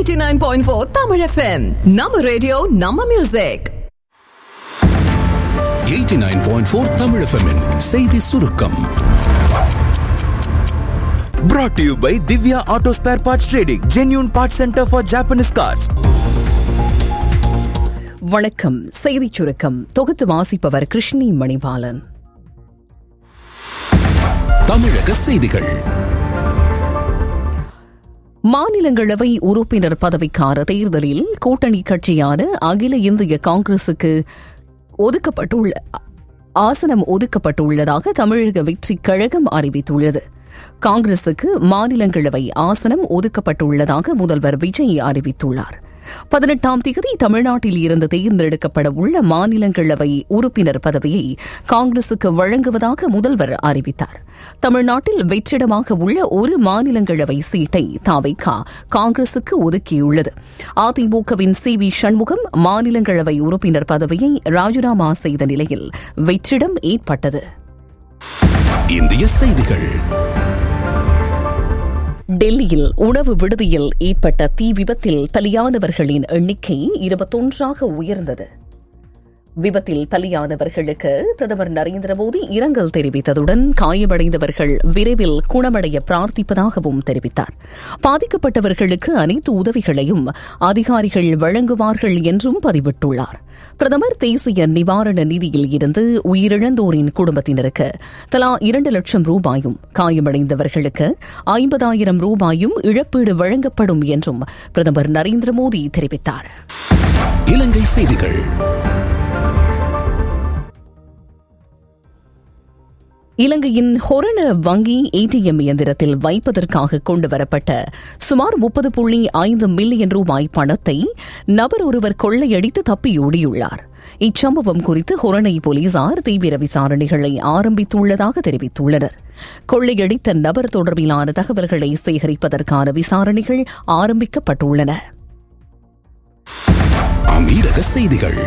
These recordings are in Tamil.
89.4 Tamil FM. Nama radio, Nama music. 89.4 Tamil FM -இன் செய்தி சுருக்கம் Brought to you by Divya Auto Spare Parts Trading, genuine parts center for Japanese cars. வணக்கம் செய்திச் சுருக்கம் தொகுத்து வாசிப்பவர் கிருஷ்ணி மணிபாலன் தமிழக செய்திகள் மாநிலங்களவை உறுப்பினர் பதவிக்கான தேர்தலில் கூட்டணி கட்சியான அகில இந்திய காங்கிரசுக்கு ஒதுக்கப்பட்டுள்ள ஆசனம் ஒதுக்கப்பட்டுள்ளதாக தமிழக வெற்றிக் கழகம் அறிவித்துள்ளது காங்கிரசுக்கு மாநிலங்களவை ஆசனம் ஒதுக்கப்பட்டுள்ளதாக முதல்வர் விஜய் அறிவித்துள்ளார் பதினெட்டாம் தேதி தமிழ்நாட்டில் இருந்து தேர்ந்தெடுக்கப்பட உள்ள மாநிலங்களவை உறுப்பினர் பதவியை காங்கிரசுக்கு வழங்குவதாக முதல்வர் அறிவித்தார் தமிழ்நாட்டில் வெற்றிடமாக உள்ள ஒரு மாநிலங்களவை சீட்டை தாவைக்கா காங்கிரசுக்கு ஒதுக்கியுள்ளது அதிமுகவின் சி வி சண்முகம் மாநிலங்களவை உறுப்பினர் பதவியை ராஜினாமா செய்த நிலையில் வெற்றிடம் ஏற்பட்டது இந்திய செய்திகள் டெல்லியில் உணவு விடுதியில் ஏற்பட்ட தீ விபத்தில் பலியானவர்களின் எண்ணிக்கை இருபத்தொன்றாக உயர்ந்தது விபத்தில் பலியானவர்களுக்கு பிரதமர் நரேந்திர மோடி இரங்கல் தெரிவித்ததுடன் காயமடைந்தவர்கள் விரைவில் குணமடைய பிரார்த்திப்பதாகவும் தெரிவித்தார் பாதிக்கப்பட்டவர்களுக்கு அனைத்து உதவிகளையும் அதிகாரிகள் வழங்குவார்கள் என்றும் பதிவிட்டுள்ளார் பிரதமர் தேசிய நிவாரண நிதியில் இருந்து உயிரிழந்தோரின் குடும்பத்தினருக்கு தலா இரண்டு லட்சம் ரூபாயும் காயமடைந்தவர்களுக்கு ஐம்பதாயிரம் ரூபாயும் இழப்பீடு வழங்கப்படும் என்றும் பிரதமர் நரேந்திர மோடி தெரிவித்தார் இலங்கை செய்திகள் இலங்கையின் ஹொரண வங்கி ஏடிஎம் இயந்திரத்தில் வைப்பதற்காக கொண்டுவரப்பட்ட சுமார் முப்பது புள்ளி ஐந்து மில்லியன் ரூபாய் பணத்தை நபர் ஒருவர் கொள்ளையடித்து தப்பியோடியுள்ளார் இச்சம்பவம் குறித்து ஹொரணை போலீசார் தீவிர விசாரணைகளை ஆரம்பித்துள்ளதாக தெரிவித்துள்ளனர் கொள்ளையடித்த நபர் தொடர்பிலான தகவல்களை சேகரிப்பதற்கான விசாரணைகள் ஆரம்பிக்கப்பட்டுள்ளன அமீரக செய்திகள்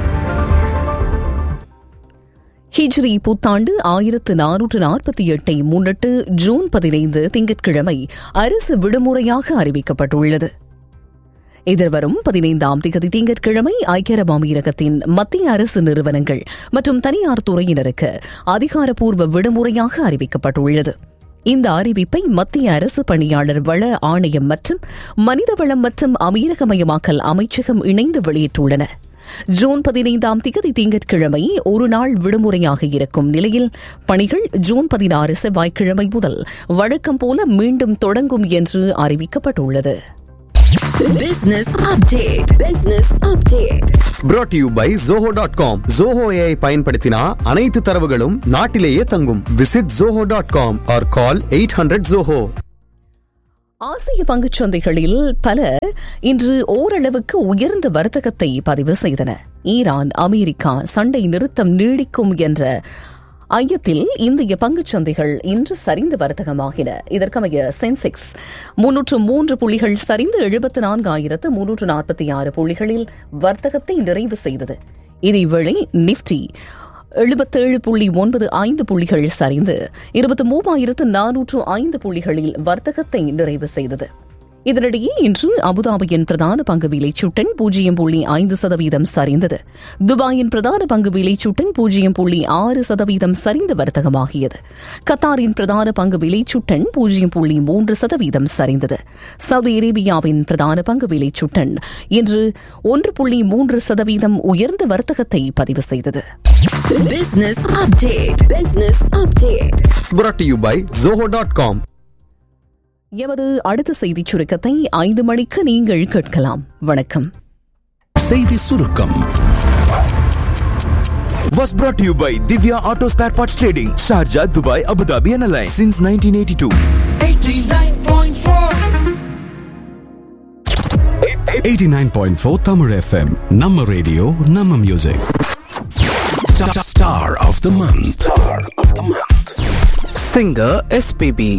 ஹிஜ்ரி புத்தாண்டு ஆயிரத்து நானூற்று நாற்பத்தி எட்டை முன்னிட்டு ஜூன் பதினைந்து திங்கட்கிழமை அரசு விடுமுறையாக அறிவிக்கப்பட்டுள்ளது எதிர்வரும் பதினைந்தாம் திகதி திங்கட்கிழமை ஐக்கிய அரபு அமீரகத்தின் மத்திய அரசு நிறுவனங்கள் மற்றும் தனியார் துறையினருக்கு அதிகாரப்பூர்வ விடுமுறையாக அறிவிக்கப்பட்டுள்ளது இந்த அறிவிப்பை மத்திய அரசு பணியாளர் வள ஆணையம் மற்றும் மனிதவளம் மற்றும் அமீரகமயமாக்கல் அமைச்சகம் இணைந்து வெளியிட்டுள்ளன ஜூன் பதினைந்தாம் திகதி திங்கட்கிழமை ஒரு நாள் விடுமுறையாக இருக்கும் நிலையில் பணிகள் ஜூன் பதினாறு செவ்வாய்க்கிழமை முதல் வழக்கம் போல மீண்டும் தொடங்கும் என்று அறிவிக்கப்பட்டுள்ளது Business update. Business update. Brought to you by Zoho.com. Zoho AI பயன்படுத்தினா அனைத்து தரவுகளும் நாட்டிலேயே தங்கும். Visit Zoho.com or call 800 Zoho. ஆசிய பங்குச்சந்தைகளில் பல இன்று ஓரளவுக்கு உயர்ந்த வர்த்தகத்தை பதிவு செய்தன ஈரான் அமெரிக்கா சண்டை நிறுத்தம் நீடிக்கும் என்ற ஐயத்தில் இந்திய பங்குச்சந்தைகள் இன்று சரிந்து வர்த்தகமாகின இதற்கமைய சென்செக்ஸ் முன்னூற்று மூன்று புள்ளிகள் சரிந்து எழுபத்து நான்காயிரத்து முன்னூற்று நாற்பத்தி ஆறு புள்ளிகளில் வர்த்தகத்தை நிறைவு செய்தது இதேவேளை நிப்டி எழுபத்தேழு புள்ளி ஒன்பது ஐந்து புள்ளிகள் சரிந்து இருபத்தி மூவாயிரத்து நானூற்று ஐந்து புள்ளிகளில் வர்த்தகத்தை நிறைவு செய்தது இதனிடையே இன்று அபுதாபியின் பிரதான பங்கு விலை சுட்டன் பூஜ்ஜியம் புள்ளி ஐந்து சதவீதம் சரிந்தது துபாயின் பிரதான பங்கு விலை சுட்டன் பூஜ்ஜியம் புள்ளி ஆறு சதவீதம் சரிந்து வர்த்தகமாகியது கத்தாரின் பிரதான பங்கு விலை சுட்டன் பூஜ்ஜியம் புள்ளி மூன்று சதவீதம் சரிந்தது சவுதி அரேபியாவின் பிரதான பங்கு விலை சுட்டன் இன்று ஒன்று புள்ளி மூன்று சதவீதம் உயர்ந்த வர்த்தகத்தை பதிவு செய்தது Business update. Business update. Brought to you by Zoho.com. எமது அடுத்த செய்திச் சுருக்கத்தை ஐந்து மணிக்கு நீங்கள் கேட்கலாம் வணக்கம் செய்தி சுருக்கம் Was brought to you by Divya Auto Spare Parts Trading, Sharjah, Dubai, Abu Dhabi and Alliance since 1982. 89.4 Tamil FM நம்ம ரேடியோ நம்ம music star of the month star of the month Singer SPB.